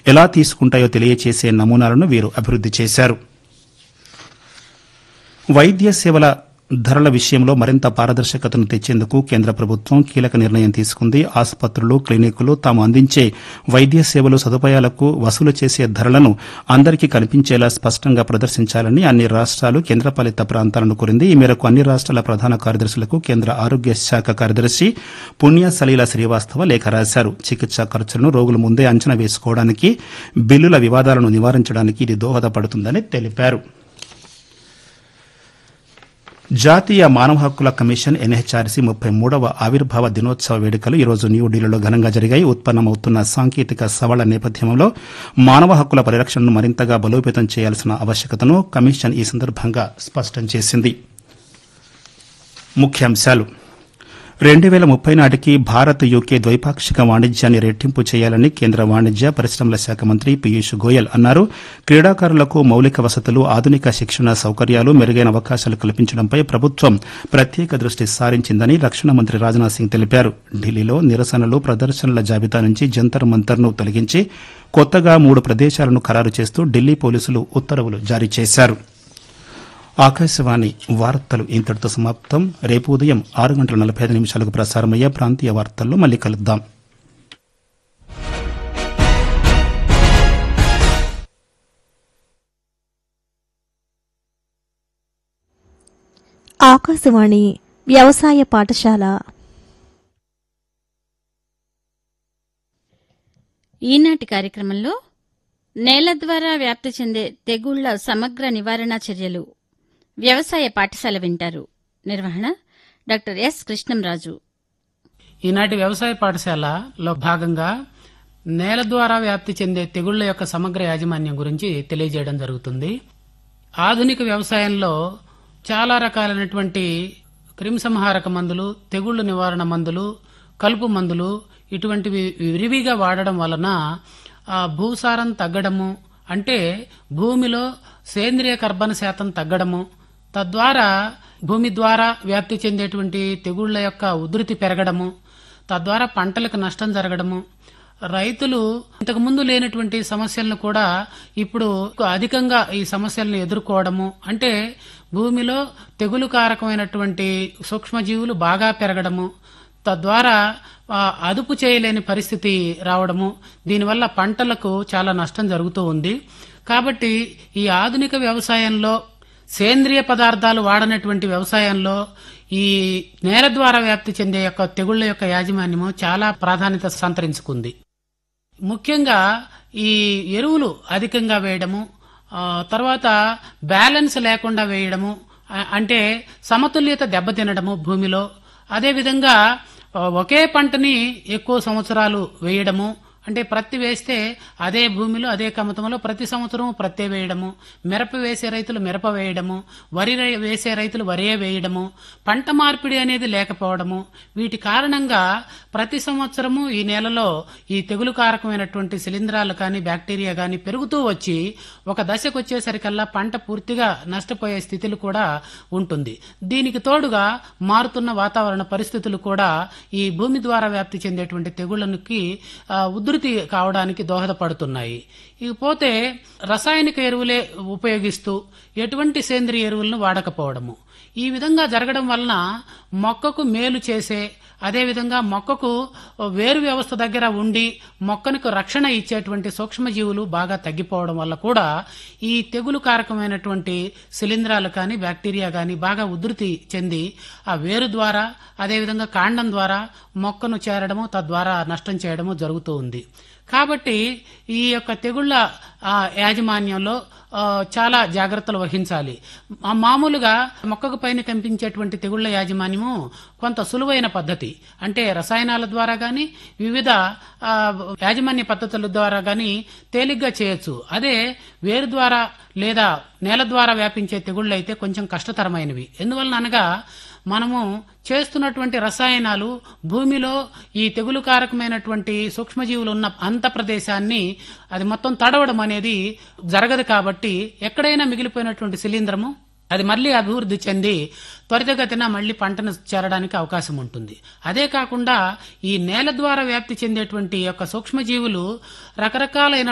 ఎలా తీసుకుంటాయో తెలియచేసే నమూనాలను వీరు అభివృద్ది చేశారు వైద్య సేవల ధరల విషయంలో మరింత పారదర్శకతను తెచ్చేందుకు కేంద్ర ప్రభుత్వం కీలక నిర్ణయం తీసుకుంది ఆసుపత్రులు క్లినికులు తాము అందించే వైద్య సేవలు సదుపాయాలకు వసూలు చేసే ధరలను అందరికీ కనిపించేలా స్పష్టంగా ప్రదర్శించాలని అన్ని రాష్ట్రాలు కేంద్రపాలిత ప్రాంతాలను కోరింది ఈ మేరకు అన్ని రాష్ట్రాల ప్రధాన కార్యదర్శులకు కేంద్ర ఆరోగ్య శాఖ కార్యదర్శి పుణ్య సలీల శ్రీవాస్తవ లేఖ రాశారు చికిత్సా ఖర్చులను రోగులు ముందే అంచనా వేసుకోవడానికి బిల్లుల వివాదాలను నివారించడానికి ఇది దోహదపడుతుందని తెలిపారు జాతీయ మానవ హక్కుల కమిషన్ ఎన్హెచ్ఆర్సీ ముప్పై మూడవ ఆవిర్భావ దినోత్సవ వేడుకలు ఈరోజు న్యూఢిల్లీలో ఘనంగా జరిగాయి ఉత్పన్నమవుతున్న సాంకేతిక సవాళ్ల నేపథ్యంలో మానవ హక్కుల పరిరక్షణను మరింతగా బలోపేతం చేయాల్సిన ఆవశ్యకతను కమిషన్ ఈ సందర్భంగా స్పష్టం చేసింది ముఖ్యాంశాలు రెండు వేల ముప్పై నాటికి భారత్ యూకే ద్వైపాక్షిక వాణిజ్యాన్ని రెట్టింపు చేయాలని కేంద్ర వాణిజ్య పరిశ్రమల శాఖ మంత్రి పీయూష్ గోయల్ అన్నారు క్రీడాకారులకు మౌలిక వసతులు ఆధునిక శిక్షణ సౌకర్యాలు మెరుగైన అవకాశాలు కల్పించడంపై ప్రభుత్వం ప్రత్యేక దృష్టి సారించిందని రక్షణ మంత్రి రాజ్నాథ్ సింగ్ తెలిపారు ఢిల్లీలో నిరసనలు ప్రదర్శనల జాబితా నుంచి జంతర్ మంతర్ను తొలగించి కొత్తగా మూడు ప్రదేశాలను ఖరారు చేస్తూ ఢిల్లీ పోలీసులు ఉత్తర్వులు జారీ చేశారు ఆకాశవాణి వార్తలు ఇంతటితో సమాప్తం రేపు ఉదయం ఆరు గంటల నలభై ఐదు నిమిషాలకు ప్రసారమయ్యే ప్రాంతీయ వార్తల్లో మళ్ళీ కలుద్దాం ఆకాశవాణి వ్యవసాయ పాఠశాల ఈనాటి కార్యక్రమంలో నేల ద్వారా వ్యాప్తి చెందే తెగుళ్ల సమగ్ర నివారణ చర్యలు వ్యవసాయ పాఠశాల వింటారు నిర్వహణ డాక్టర్ ఎస్ కృష్ణంరాజు ఈనాటి వ్యవసాయ పాఠశాలలో భాగంగా నేల ద్వారా వ్యాప్తి చెందే తెగుళ్ల యొక్క సమగ్ర యాజమాన్యం గురించి తెలియజేయడం జరుగుతుంది ఆధునిక వ్యవసాయంలో చాలా రకాలైనటువంటి క్రిమిసంహారక మందులు తెగుళ్ల నివారణ మందులు కలుపు మందులు ఇటువంటివి విరివిగా వాడడం వలన ఆ భూసారం తగ్గడము అంటే భూమిలో సేంద్రియ కర్బన శాతం తగ్గడము తద్వారా భూమి ద్వారా వ్యాప్తి చెందేటువంటి తెగుళ్ల యొక్క ఉధృతి పెరగడము తద్వారా పంటలకు నష్టం జరగడము రైతులు ఇంతకు ముందు లేనటువంటి సమస్యలను కూడా ఇప్పుడు అధికంగా ఈ సమస్యలను ఎదుర్కోవడము అంటే భూమిలో తెగులు కారకమైనటువంటి సూక్ష్మజీవులు బాగా పెరగడము తద్వారా ఆ, అదుపు చేయలేని పరిస్థితి రావడము దీనివల్ల పంటలకు చాలా నష్టం జరుగుతూ ఉంది కాబట్టి ఈ ఆధునిక వ్యవసాయంలో సేంద్రియ పదార్థాలు వాడనటువంటి వ్యవసాయంలో ఈ నేల ద్వారా వ్యాప్తి చెందే యొక్క తెగుళ్ల యొక్క యాజమాన్యము చాలా ప్రాధాన్యత సంతరించుకుంది ముఖ్యంగా ఈ ఎరువులు అధికంగా వేయడము ఆ, తర్వాత బ్యాలెన్స్ లేకుండా వేయడము ఆ- అంటే సమతుల్యత దెబ్బతినడము భూమిలో అదేవిధంగా ఆ, ఒకే పంటని ఎక్కువ సంవత్సరాలు వేయడము అంటే ప్రత్తి వేస్తే అదే భూమిలో అదే కమతంలో ప్రతి సంవత్సరం ప్రత్తే వేయడము మిరప వేసే రైతులు మిరప వేయడము వరి రై- వేసే రైతులు వరియే వేయడము పంట మార్పిడి అనేది లేకపోవడము వీటి కారణంగా ప్రతి సంవత్సరము ఈ నేలలో ఈ తెగులు కారకమైనటువంటి శిలీంధ్రాలు కానీ బ్యాక్టీరియా కానీ పెరుగుతూ వచ్చి ఒక దశకు వచ్చేసరికల్లా పంట పూర్తిగా నష్టపోయే స్థితిలు కూడా ఉంటుంది దీనికి తోడుగా మారుతున్న వాతావరణ పరిస్థితులు కూడా ఈ భూమి ద్వారా వ్యాప్తి చెందేటువంటి తెగుళ్ళకి ఆ, ఉధృతి కావడానికి దోహదపడుతున్నాయి ఇకపోతే రసాయనిక ఎరువులే ఉపయోగిస్తూ ఎటువంటి సేంద్రియ ఎరువులను వాడకపోవడము ఈ విధంగా జరగడం వలన మొక్కకు మేలు చేసే అదేవిధంగా మొక్కకు వేరు వ్యవస్థ దగ్గర ఉండి మొక్కనికి రక్షణ ఇచ్చేటువంటి సూక్ష్మజీవులు బాగా తగ్గిపోవడం వల్ల కూడా ఈ తెగులు కారకమైనటువంటి శిలీంధ్రాలు కానీ బ్యాక్టీరియా కానీ బాగా ఉధృతి చెంది ఆ వేరు ద్వారా అదేవిధంగా కాండం ద్వారా మొక్కను చేరడము తద్వారా నష్టం చేయడము జరుగుతూ ఉంది కాబట్టి ఈ యొక్క తెగుళ్ల ఆ, యాజమాన్యంలో ఆ, చాలా జాగ్రత్తలు వహించాలి ఆ, మామూలుగా మొక్కకు పైన కనిపించేటువంటి తెగుళ్ల యాజమాన్యము కొంత సులువైన పద్ధతి అంటే రసాయనాల ద్వారా గాని వివిధ ఆ, యాజమాన్య పద్ధతుల ద్వారా గాని తేలిగ్గా చేయొచ్చు అదే వేరు ద్వారా లేదా నేల ద్వారా వ్యాపించే తెగుళ్ళు అయితే కొంచెం కష్టతరమైనవి ఎందువలన అనగా మనము చేస్తున్నటువంటి రసాయనాలు భూమిలో ఈ తెగులు కారకమైనటువంటి సూక్ష్మజీవులు ఉన్న అంత ప్రదేశాన్ని అది మొత్తం తడవడం అనేది జరగదు కాబట్టి ఎక్కడైనా మిగిలిపోయినటువంటి శిలీంధ్రము అది మళ్ళీ అభివృద్ధి చెంది త్వరితగతిన మళ్ళీ పంటను చేరడానికి అవకాశం ఉంటుంది అదే కాకుండా ఈ నేల ద్వారా వ్యాప్తి చెందేటువంటి యొక్క సూక్ష్మజీవులు రకరకాలైన